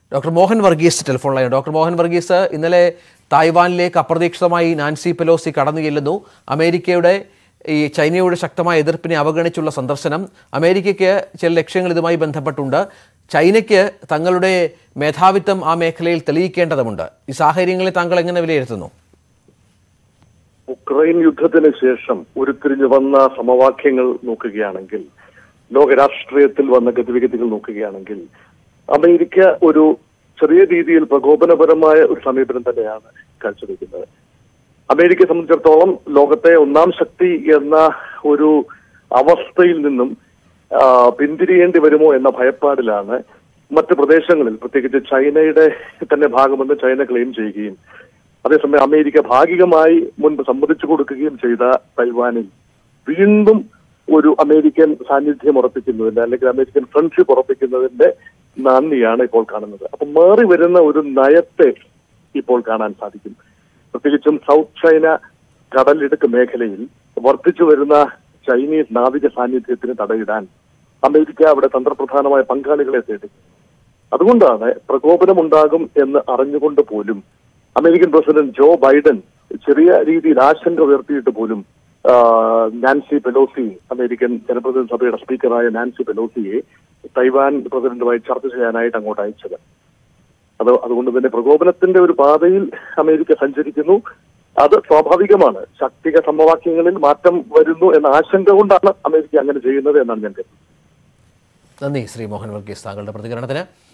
doctor Mohan Varghese telephone line doctor Mohan Varghese ഇന്നലെ തായ്വാനിലേക്ക് അപ്രതീക്ഷിതമായി നാൻസി പെലോസി കടന്നു ചെല്ലുന്നു അമേരിക്കയുടെ ഈ ചൈനയുടെ ശക്തമായ എതിർപ്പിനെ അവഗണിച്ചുള്ള സന്ദർശനം അമേരിക്കയ്ക്ക് ചില ലക്ഷ്യങ്ങൾ ഇതുമായി ബന്ധപ്പെട്ടുണ്ട് ചൈനയ്ക്ക് തങ്ങളുടെ മേധാവിത്വം ആ മേഖലയിൽ തെളിയിക്കേണ്ടതുണ്ട് ഈ സാഹചര്യങ്ങളെ താങ്കൾ എങ്ങനെ വിലയിരുത്തുന്നു ഉക്രൈൻ യുദ്ധത്തിന് ശേഷം ഉരുത്തിരിഞ്ഞു വന്ന സമവാക്യങ്ങൾ നോക്കുകയാണെങ്കിൽ ലോക രാഷ്ട്രീയത്തിൽ വന്ന ഗതിവിഗതികൾ നോക്കുകയാണെങ്കിൽ അമേരിക്ക ഒരു ചെറിയ രീതിയിൽ പ്രകോപനപരമായ ഒരു സമീപനം തന്നെയാണ് കാഴ്ചവെക്കുന്നത് അമേരിക്കയെ സംബന്ധിച്ചിടത്തോളം ലോകത്തെ ഒന്നാം ശക്തി എന്ന ഒരു അവസ്ഥയിൽ നിന്നും ആ, പിന്തിരിയേണ്ടി വരുമോ എന്ന ഭയപ്പാടിലാണ് മറ്റ് പ്രദേശങ്ങളിൽ പ്രത്യേകിച്ച് ചൈനയുടെ തന്നെ ഭാഗമെന്ന് ചൈന ക്ലെയിം ചെയ്യുകയും അതേസമയം അമേരിക്ക ഭാഗികമായി മുൻപ് സമ്മതിച്ചു കൊടുക്കുകയും ചെയ്ത തൈവാനിൽ വീണ്ടും ഒരു അമേരിക്കൻ സാന്നിധ്യം ഉറപ്പിക്കുന്നതിന്റെ അല്ലെങ്കിൽ അമേരിക്കൻ ഫ്രണ്ട്ഷിപ്പ് ഉറപ്പിക്കുന്നതിന്റെ നന്ദിയാണ് ഇപ്പോൾ കാണുന്നത് അപ്പൊ മാറി വരുന്ന ഒരു നയത്തെ ഇപ്പോൾ കാണാൻ സാധിക്കും പ്രത്യേകിച്ചും സൗത്ത് ചൈന കടലിടുക്ക് മേഖലയിൽ വർദ്ധിച്ചു വരുന്ന ചൈനീസ് നാവിക സാന്നിധ്യത്തിന് തടയിടാൻ അമേരിക്ക അവിടെ തന്ത്രപ്രധാനമായ പങ്കാളികളെ തേടി അതുകൊണ്ടാണ് പ്രകോപനമുണ്ടാകും എന്ന് അറിഞ്ഞുകൊണ്ട് പോലും അമേരിക്കൻ പ്രസിഡന്റ് ജോ ബൈഡൻ ചെറിയ രീതിയിൽ ആശങ്ക ഉയർത്തിയിട്ട് പോലും ആ, നാൻസി പെലോസി അമേരിക്കൻ ജനപ്രതിനിധി സഭയുടെ സ്പീക്കറായ നാൻസി പെലോസിയെ തൈവാൻ പ്രസിഡന്റുമായി ചർച്ച ചെയ്യാനായിട്ട് അങ്ങോട്ട് അയച്ചത് അത് അതുകൊണ്ട് തന്നെ പ്രകോപനത്തിന്റെ ഒരു പാതയിൽ അമേരിക്ക സഞ്ചരിക്കുന്നു അത് സ്വാഭാവികമാണ് ശാക്തിക സമവാക്യങ്ങളിൽ മാറ്റം വരുന്നു എന്ന ആശങ്ക കൊണ്ടാണ് അമേരിക്ക അങ്ങനെ ചെയ്യുന്നത് എന്നാണ് ഞാൻ കരുതുന്നത് നന്ദി ശ്രീ മോഹൻ വർഗീസ് താങ്കളുടെ പ്രതികരണത്തിന്